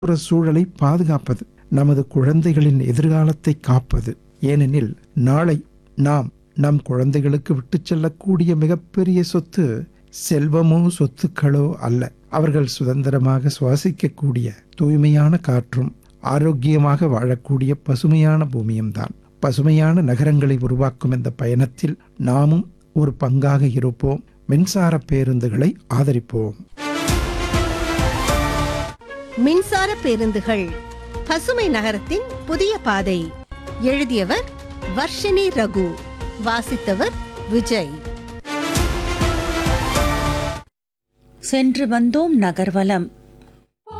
சுற்றுப்புற சூழலை பாதுகாப்பது நமது குழந்தைகளின் எதிர்காலத்தை காப்பது ஏனெனில் நாளை நாம் நம் குழந்தைகளுக்கு விட்டுச் செல்லக்கூடிய மிகப்பெரிய சொத்து செல்வமோ சொத்துக்களோ அல்ல அவர்கள் சுதந்திரமாக சுவாசிக்கக்கூடிய தூய்மையான காற்றும் ஆரோக்கியமாக வாழக்கூடிய பசுமையான பூமியும் தான் பசுமையான நகரங்களை உருவாக்கும் இந்த பயணத்தில் நாமும் ஒரு பங்காக இருப்போம் மின்சார பேருந்துகளை ஆதரிப்போம் மின்சார பேருந்துகள் பசுமை நகரத்தின் புதிய பாதை எழுதியவர் வர்ஷினி ரகு வாசித்தவர் விஜய் சென்று வந்தோம் நகர்வலம்